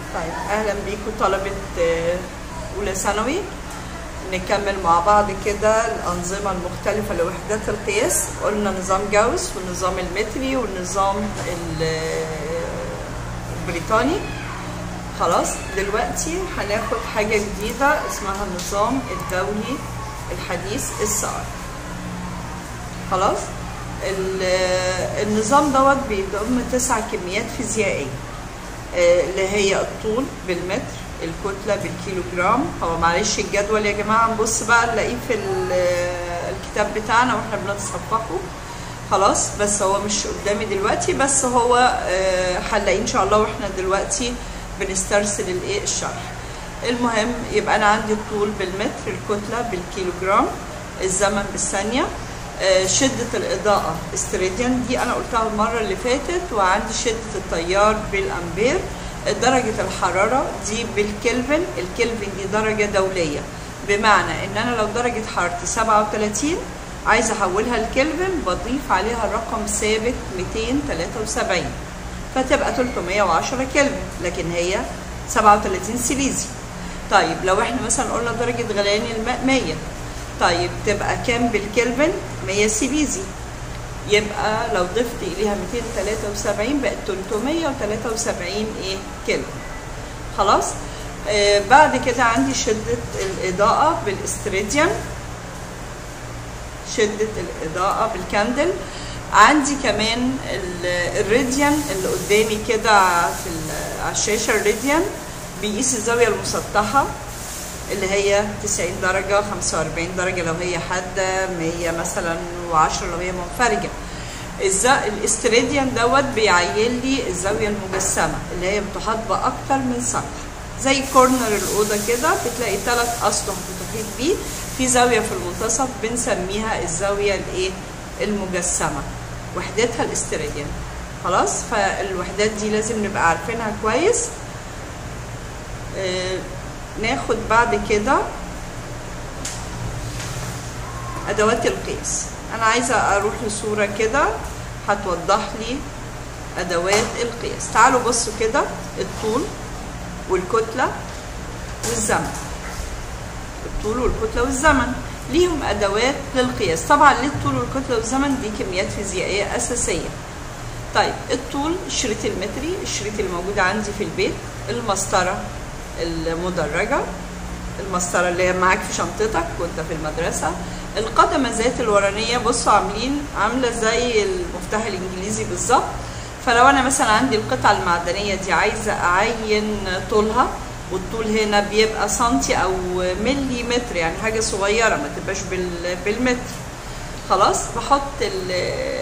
طيب اهلا بيكم طلبة آه، اولى ثانوي نكمل مع بعض كده الانظمة المختلفة لوحدات القياس قلنا نظام جاوس والنظام المتري والنظام ال- آه، البريطاني خلاص دلوقتي هناخد حاجة جديدة اسمها النظام الدولي الحديث السعر خلاص ال- النظام دوت بيضم تسع كميات فيزيائية آه، اللي هي الطول بالمتر الكتلة بالكيلو جرام هو معلش الجدول يا جماعة نبص بقى نلاقيه في ال- الكتاب بتاعنا واحنا بنتصفحه خلاص بس هو مش قدامي دلوقتي بس هو آه، هنلاقيه ان شاء الله واحنا دلوقتي بنسترسل الايه الشرح المهم يبقى انا عندي الطول بالمتر الكتلة بالكيلو جرام الزمن بالثانية آه، شدة الإضاءة استريديان دي أنا قلتها المرة اللي فاتت وعندي شدة التيار بالأمبير درجة الحرارة دي بالكلفن الكلفن دي درجة دولية بمعنى إن أنا لو درجة حرارتي 37 عايزة أحولها لكلفن بضيف عليها الرقم ثابت 273 فتبقى 310 كلفن لكن هي 37 سيليزي طيب لو احنا مثلا قلنا درجة غليان الماء 100 طيب تبقى كام بالكلفن 100 سيليزي يبقى لو ضفت اليها 273 بقت 373 ايه كلفن خلاص آه بعد كده عندي شدة الإضاءة بالاستريديان شدة الإضاءة بالكاندل عندي كمان ال- الراديان اللي قدامي كده في ال- على الشاشة الراديان بيقيس الزاوية المسطحة اللي هي 90 درجة 45 درجة لو هي حادة 100 مثلا و10 لو هي منفرجة الز- الاستراديان دوت بيعين لي الزاوية المجسمة اللي هي بتحاط بأكتر من سطح زي كورنر الأوضة كده بتلاقي ثلاث أسطح بتحيط بيه في زاوية في المنتصف بنسميها الزاوية الإيه المجسمة وحدتها الاستراديان خلاص فالوحدات دي لازم نبقى عارفينها كويس آه، ناخد بعد كده ادوات القياس انا عايزه اروح لصوره كده هتوضح لي ادوات القياس تعالوا بصوا كده الطول والكتله والزمن الطول والكتله والزمن ليهم ادوات للقياس طبعا ليه الطول والكتله والزمن دي كميات فيزيائيه اساسيه طيب الطول الشريط المتري الشريط اللي موجود عندي في البيت المسطره المدرجه المسطره اللي هي معاك في شنطتك وانت في المدرسه القدمه ذات الورانيه بصوا عاملين عامله زي المفتاح الانجليزي بالظبط فلو انا مثلا عندي القطعه المعدنيه دي عايزه اعين طولها والطول هنا بيبقى سنتي او ملي متر يعني حاجه صغيره ما تبقاش بال- بالمتر خلاص بحط ال-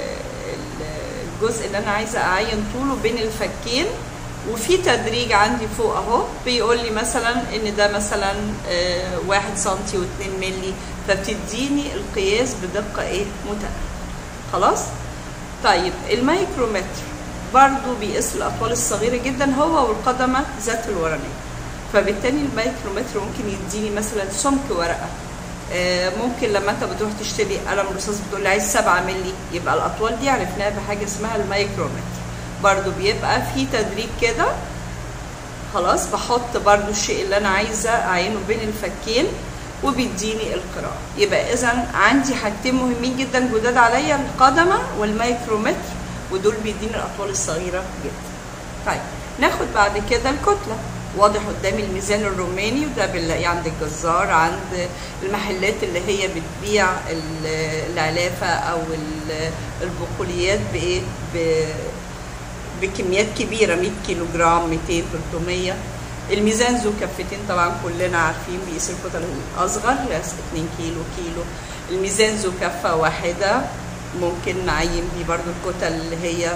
ال- الجزء اللي انا عايزه اعين طوله بين الفكين وفي تدريج عندي فوق اهو بيقول لي مثلا ان ده مثلا آه، واحد سنتي واتنين ملي فبتديني القياس بدقه ايه متناهيه خلاص طيب الميكرومتر برضو بيقيس الاطوال الصغيره جدا هو والقدمه ذات الورانيه فبالتالي الميكرومتر ممكن يديني مثلا سمك ورقه آه، ممكن لما انت بتروح تشتري قلم رصاص بتقول لي عايز 7 مللي يبقى الاطوال دي عرفناها بحاجه اسمها الميكرومتر برضو بيبقى في تدريج كده خلاص بحط برضو الشيء اللي انا عايزه اعينه بين الفكين وبيديني القراءة يبقى اذا عندي حاجتين مهمين جدا جداد عليا القدمة والميكرومتر ودول بيديني الاطوال الصغيرة جدا طيب ناخد بعد كده الكتلة واضح قدامي الميزان الروماني وده بنلاقيه عند الجزار عند المحلات اللي هي بتبيع ال- العلافة او ال- البقوليات بايه ب- بكميات كبيره 100 كيلو جرام 200 300 الميزان ذو كفتين طبعا كلنا عارفين بيقيس الكتل الاصغر يقيس 2 كيلو كيلو الميزان ذو كفه واحده ممكن نعين بيه برضو الكتل اللي هي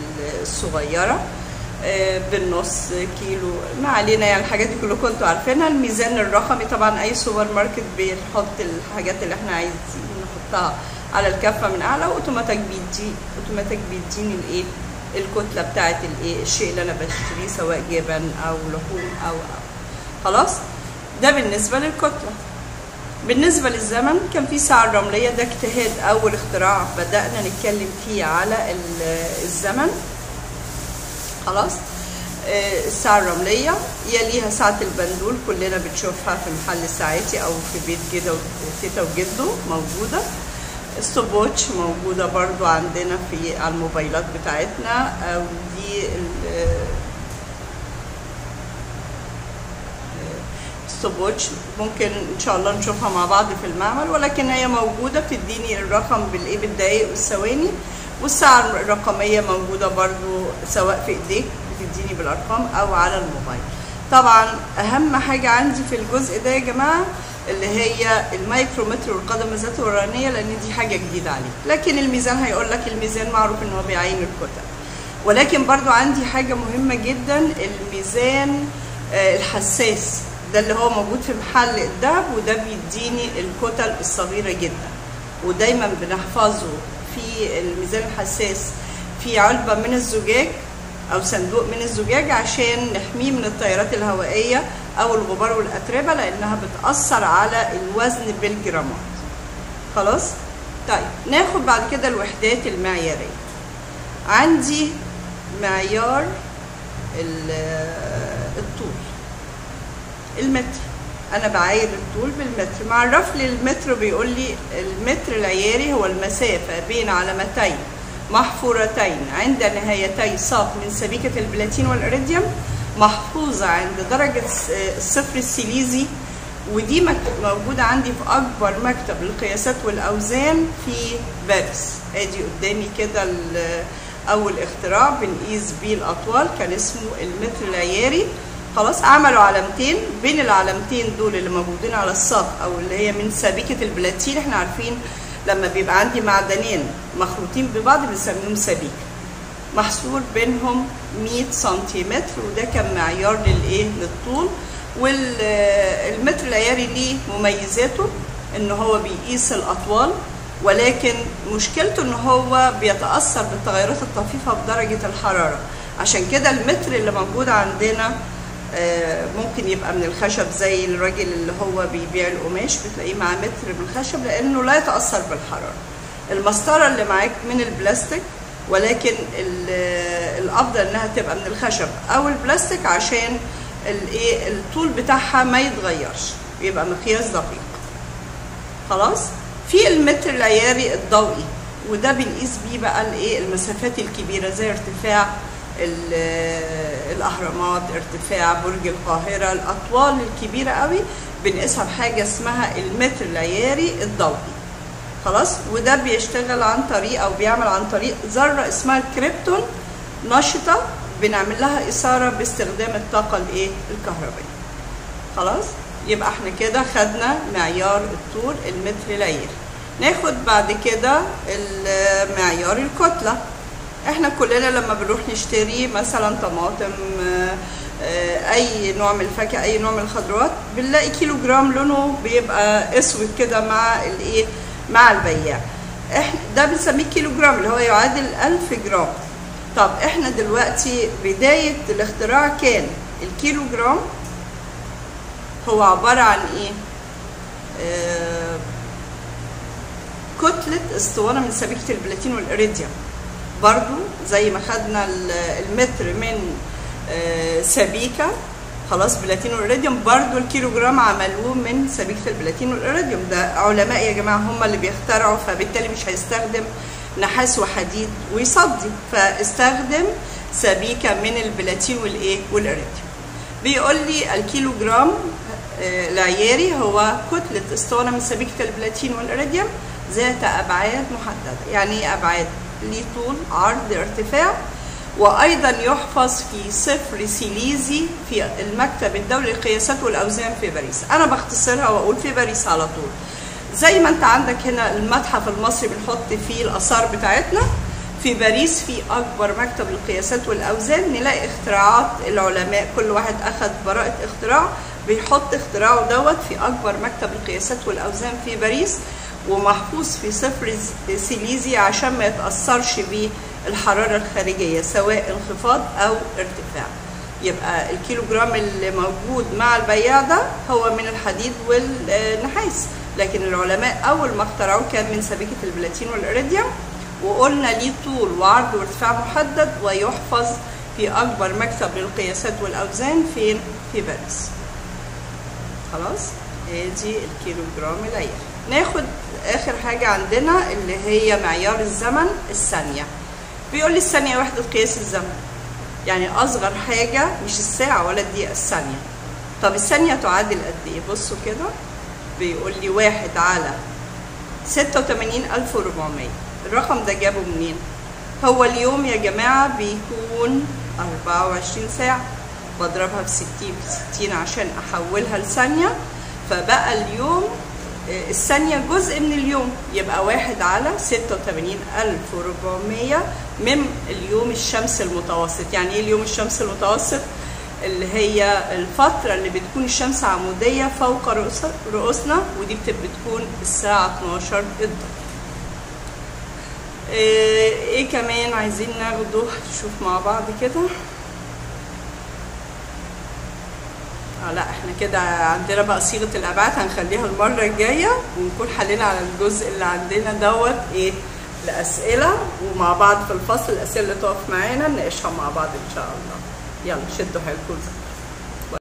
الصغيره آه، بالنص كيلو ما علينا يعني الحاجات دي كلكم انتوا عارفينها الميزان الرقمي طبعا اي سوبر ماركت بنحط الحاجات اللي احنا عايزين نحطها على الكفه من اعلى واوتوماتيك بيدي اوتوماتيك بيديني الايه الكتله بتاعت الايه الشيء اللي انا بشتريه سواء جبن او لحوم او او خلاص ده بالنسبه للكتله بالنسبه للزمن كان في ساعه الرمليه ده اجتهاد اول اختراع بدانا نتكلم فيه على ال- الزمن خلاص آه، الساعة الرملية يليها ساعة البندول كلنا بنشوفها في محل ساعتي أو في بيت جدة وتيتا وجده موجودة ستوب واتش موجودة برضو عندنا في على الموبايلات بتاعتنا أو دي ال- ستوب واتش ممكن ان شاء الله نشوفها مع بعض في المعمل ولكن هي موجوده بتديني الرقم بالايه بالدقايق والثواني والساعه الرقميه موجوده برضو سواء في ايديك بتديني بالارقام او على الموبايل طبعا اهم حاجه عندي في الجزء ده يا جماعه اللي هي المايكرومتر والقدم الذات الورانيه لان دي حاجه جديده عليك لكن الميزان هيقول لك الميزان معروف ان هو بيعين الكتل ولكن برضو عندي حاجه مهمه جدا الميزان آه، الحساس ده اللي هو موجود في محل الدهب وده بيديني الكتل الصغيرة جدا ودايما بنحفظه في الميزان الحساس في علبة من الزجاج أو صندوق من الزجاج عشان نحميه من التيارات الهوائية أو الغبار والأتربة لأنها بتأثر على الوزن بالجرامات خلاص؟ طيب ناخد بعد كده الوحدات المعيارية عندي معيار ال- الطول المتر انا بعاير الطول بالمتر معرف لي المتر بيقول لي المتر العياري هو المسافه بين علامتين محفورتين عند نهايتي ساق من سبيكه البلاتين والإريديوم محفوظه عند درجه الصفر السيليزي ودي مك- موجوده عندي في اكبر مكتب للقياسات والاوزان في باريس ادي قدامي كده ال- اول اختراع بنقيس بيه الاطوال كان اسمه المتر العياري خلاص عملوا علامتين بين العلامتين دول اللي موجودين على الساق او اللي هي من سبيكه البلاتين احنا عارفين لما بيبقى عندي معدنين مخلوطين ببعض بنسميهم سبيكه محصور بينهم 100 سنتيمتر وده كان معيار للايه للطول والمتر العياري ليه مميزاته ان هو بيقيس الاطوال ولكن مشكلته ان هو بيتاثر بالتغيرات الطفيفه بدرجه الحراره عشان كده المتر اللي موجود عندنا آه، ممكن يبقى من الخشب زي الراجل اللي هو بيبيع القماش بتلاقيه معاه متر من الخشب لانه لا يتاثر بالحراره المسطره اللي معاك من البلاستيك ولكن ال- الافضل انها تبقى من الخشب او البلاستيك عشان الايه الطول بتاعها ما يتغيرش يبقى مقياس دقيق خلاص في المتر العياري الضوئي وده بنقيس بيه بقى الايه المسافات الكبيره زي ارتفاع ال- الاهرامات ارتفاع برج القاهره الاطوال الكبيره قوي بنقيسها بحاجه اسمها المتر العياري الضوئي خلاص وده بيشتغل عن طريق او بيعمل عن طريق ذره اسمها الكريبتون نشطه بنعمل لها اثاره باستخدام الطاقه الايه الكهربائيه خلاص يبقى احنا كده خدنا معيار الطول المتر العياري ناخد بعد كده معيار الكتله احنا كلنا لما بنروح نشتري مثلا طماطم آه، آه، اي نوع من الفاكهه اي نوع من الخضروات بنلاقي كيلو جرام لونه بيبقى اسود كده مع الايه مع البياع احنا ده بنسميه كيلو جرام اللي هو يعادل 1000 جرام طب احنا دلوقتي بدايه الاختراع كان الكيلو جرام هو عباره عن ايه آه كتله اسطوانه من سبيكه البلاتين والإريديوم برضو زي ما خدنا ال- المتر من آه، سبيكة خلاص بلاتين والإريديوم برضو الكيلو جرام عملوه من سبيكة البلاتين والإريديوم ده علماء يا جماعة هم اللي بيخترعوا فبالتالي مش هيستخدم نحاس وحديد ويصدي فاستخدم سبيكة من البلاتين والإيه والإريديوم بيقول لي الكيلو جرام آه، العياري هو كتلة اسطوانة من سبيكة البلاتين والإريديوم ذات أبعاد محددة يعني إيه أبعاد؟ ليه طول عرض ارتفاع وأيضا يحفظ في صفر سيليزي في المكتب الدولي للقياسات والأوزان في باريس أنا بختصرها وأقول في باريس على طول زي ما انت عندك هنا المتحف المصري بنحط فيه الآثار بتاعتنا في باريس في أكبر مكتب للقياسات والأوزان نلاقي اختراعات العلماء كل واحد أخذ براءة اختراع بيحط اختراعه دوت في أكبر مكتب القياسات والأوزان في باريس ومحفوظ في صفر سيليزي عشان ما يتأثرش بالحرارة الخارجية سواء انخفاض أو ارتفاع يبقى الكيلو جرام اللي موجود مع البياع ده هو من الحديد والنحاس لكن العلماء أول ما اخترعوه كان من سبيكة البلاتين والإريديوم وقلنا ليه طول وعرض وارتفاع محدد ويحفظ في اكبر مكتب للقياسات والاوزان فين في باريس خلاص ادي الكيلو جرام العيار ناخد اخر حاجه عندنا اللي هي معيار الزمن الثانيه بيقول لي الثانيه وحده قياس الزمن يعني اصغر حاجه مش الساعه ولا الدقيقه الثانيه طب الثانيه تعادل قد ايه بصوا كده بيقول لي واحد على ستة وتمانين ألف وربعمية الرقم ده جابه منين هو اليوم يا جماعة بيكون أربعة وعشرين ساعة بضربها في ستين في ستين عشان أحولها لثانية فبقى اليوم الثانية جزء من اليوم يبقى واحد على ستة وتمانين ألف وربعمية من اليوم الشمس المتوسط يعني ايه اليوم الشمس المتوسط اللي هي الفترة اللي بتكون الشمس عمودية فوق رؤوسنا ودي بتكون الساعة 12 الظهر ايه كمان عايزين ناخده نشوف مع بعض كده آه لا احنا كده عندنا بقى صيغة الأبعاد هنخليها المرة الجاية ونكون حلينا على الجزء اللي عندنا دوت ايه الأسئلة ومع بعض في الفصل الأسئلة اللي تقف معانا نناقشها مع بعض إن شاء الله يلا شدوا حيلكم